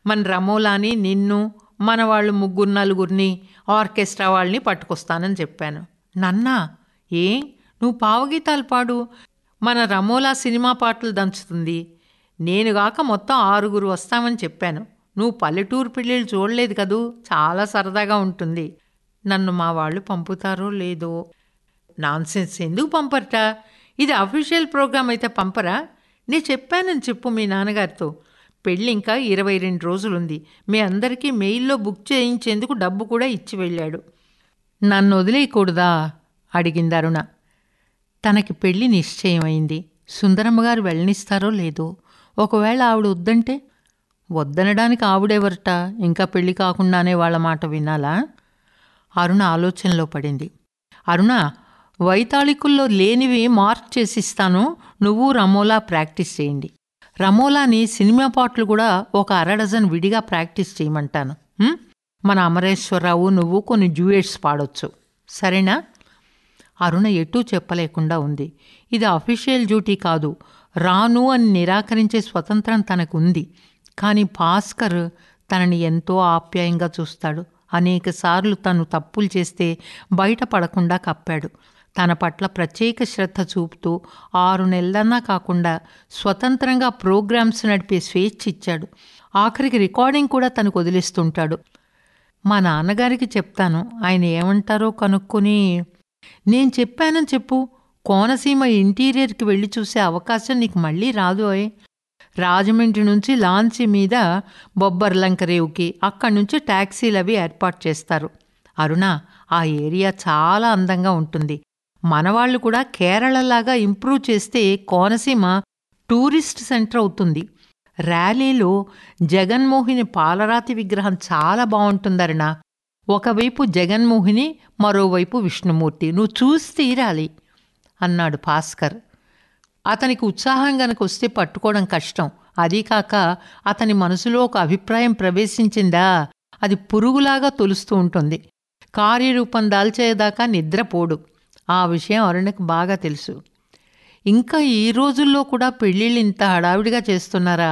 మన రమోలాని నిన్ను మన వాళ్ళు ముగ్గురు నలుగురిని ఆర్కెస్ట్రా వాళ్ళని పట్టుకొస్తానని చెప్పాను నన్నా ఏ నువ్వు పావగీతాలు పాడు మన రమోలా సినిమా పాటలు దంచుతుంది నేనుగాక మొత్తం ఆరుగురు వస్తామని చెప్పాను నువ్వు పల్లెటూరు పెళ్ళిళ్ళు చూడలేదు కదూ చాలా సరదాగా ఉంటుంది నన్ను మా వాళ్ళు పంపుతారో లేదో నాన్సెన్స్ ఎందుకు పంపరట ఇది అఫీషియల్ ప్రోగ్రామ్ అయితే పంపరా నేను చెప్పానని చెప్పు మీ నాన్నగారితో పెళ్ళి ఇంకా ఇరవై రెండు రోజులుంది మీ అందరికీ మెయిల్లో బుక్ చేయించేందుకు డబ్బు కూడా ఇచ్చి వెళ్ళాడు నన్ను వదిలేయకూడదా అడిగింది అరుణ తనకి పెళ్లి నిశ్చయమైంది సుందరమ్మ గారు వెళ్ళనిస్తారో లేదో ఒకవేళ ఆవిడ వద్దంటే వద్దనడానికి ఆవిడెవరట ఇంకా పెళ్లి కాకుండానే వాళ్ళ మాట వినాలా అరుణ ఆలోచనలో పడింది అరుణ వైతాళికుల్లో లేనివి మార్క్ చేసిస్తాను నువ్వు రమోలా ప్రాక్టీస్ చేయండి రమోలాని సినిమా పాటలు కూడా ఒక అర డజన్ విడిగా ప్రాక్టీస్ చేయమంటాను ఉం? మన అమరేశ్వరరావు నువ్వు కొన్ని డ్యూయట్స్ పాడొచ్చు సరేనా అరుణ ఎటూ చెప్పలేకుండా ఉంది ఇది అఫీషియల్ డ్యూటీ కాదు రాను అని నిరాకరించే స్వతంత్రం తనకుంది కానీ భాస్కర్ తనని ఎంతో ఆప్యాయంగా చూస్తాడు అనేకసార్లు తను తప్పులు చేస్తే బయటపడకుండా కప్పాడు తన పట్ల ప్రత్యేక శ్రద్ధ చూపుతూ ఆరు నెలలన్నా కాకుండా స్వతంత్రంగా ప్రోగ్రామ్స్ నడిపే స్వేచ్ఛ ఇచ్చాడు ఆఖరికి రికార్డింగ్ కూడా తనకు వదిలిస్తుంటాడు మా నాన్నగారికి చెప్తాను ఆయన ఏమంటారో కనుక్కొని నేను చెప్పానని చెప్పు కోనసీమ ఇంటీరియర్కి వెళ్ళి చూసే అవకాశం నీకు మళ్ళీ రాదు ఓయ్ రాజమండ్రి నుంచి లాంచీ మీద బొబ్బర్లంక రేవుకి అక్కడి నుంచి ట్యాక్సీలు అవి ఏర్పాటు చేస్తారు అరుణ ఆ ఏరియా చాలా అందంగా ఉంటుంది మనవాళ్ళు కూడా కేరళలాగా ఇంప్రూవ్ చేస్తే కోనసీమ టూరిస్ట్ సెంటర్ అవుతుంది ర్యాలీలో జగన్మోహిని పాలరాతి విగ్రహం చాలా బాగుంటుందరుణ ఒకవైపు జగన్మోహిని మరోవైపు విష్ణుమూర్తి నువ్వు చూసి తీరాలి అన్నాడు భాస్కర్ అతనికి ఉత్సాహం గనక వస్తే పట్టుకోవడం కష్టం అదీ కాక అతని మనసులో ఒక అభిప్రాయం ప్రవేశించిందా అది పురుగులాగా తొలుస్తూ ఉంటుంది కార్యరూపం దాల్చేదాకా నిద్రపోడు ఆ విషయం అరుణకు బాగా తెలుసు ఇంకా ఈ రోజుల్లో కూడా పెళ్ళిళ్ళు ఇంత హడావిడిగా చేస్తున్నారా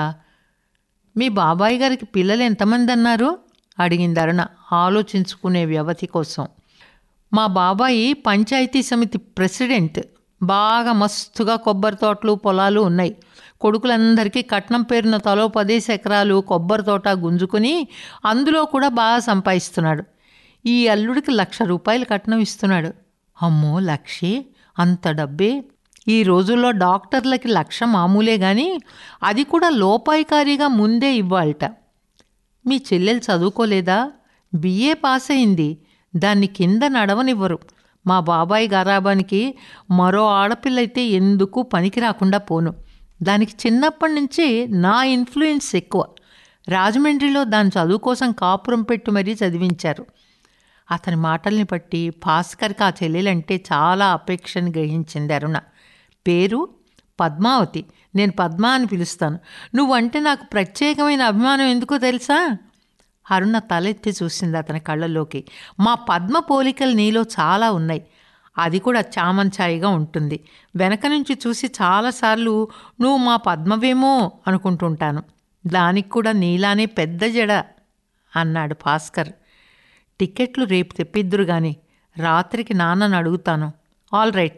మీ బాబాయ్ గారికి పిల్లలు ఎంతమంది అన్నారు అడిగింది అరుణ ఆలోచించుకునే వ్యవధి కోసం మా బాబాయి పంచాయతీ సమితి ప్రెసిడెంట్ బాగా మస్తుగా కొబ్బరి తోటలు పొలాలు ఉన్నాయి కొడుకులందరికీ కట్నం పేరున తలో పదేసి ఎకరాలు కొబ్బరి తోట గుంజుకుని అందులో కూడా బాగా సంపాదిస్తున్నాడు ఈ అల్లుడికి లక్ష రూపాయలు కట్నం ఇస్తున్నాడు అమ్మో లక్షే అంత డబ్బే ఈ రోజుల్లో డాక్టర్లకి లక్ష మామూలే కానీ అది కూడా లోపాయికారిగా ముందే ఇవ్వాలట మీ చెల్లెలు చదువుకోలేదా బిఏ పాస్ అయింది దాన్ని కింద నడవనివ్వరు మా బాబాయ్ గారాబానికి మరో ఆడపిల్లయితే ఎందుకు పనికి రాకుండా పోను దానికి చిన్నప్పటి నుంచి నా ఇన్ఫ్లుయెన్స్ ఎక్కువ రాజమండ్రిలో దాని చదువు కోసం కాపురం పెట్టి మరీ చదివించారు అతని మాటల్ని బట్టి భాస్కర్కి ఆ చెల్లెలంటే చాలా అపేక్షని గ్రహించింది అరుణ పేరు పద్మావతి నేను పద్మ అని పిలుస్తాను నువ్వంటే నాకు ప్రత్యేకమైన అభిమానం ఎందుకో తెలుసా అరుణ తలెత్తి చూసింది అతని కళ్ళలోకి మా పద్మ పోలికలు నీలో చాలా ఉన్నాయి అది కూడా చామంచాయిగా ఉంటుంది వెనక నుంచి చూసి చాలాసార్లు నువ్వు మా పద్మవేమో అనుకుంటుంటాను దానికి కూడా నీలానే పెద్ద జడ అన్నాడు భాస్కర్ టికెట్లు రేపు తెప్పిద్దురు గాని రాత్రికి నాన్నని అడుగుతాను all right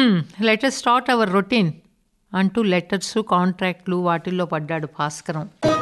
letter start our routine అంటూ లెటర్సు కాంట్రాక్ట్లు వాటిల్లో పడ్డాడు భాస్కరం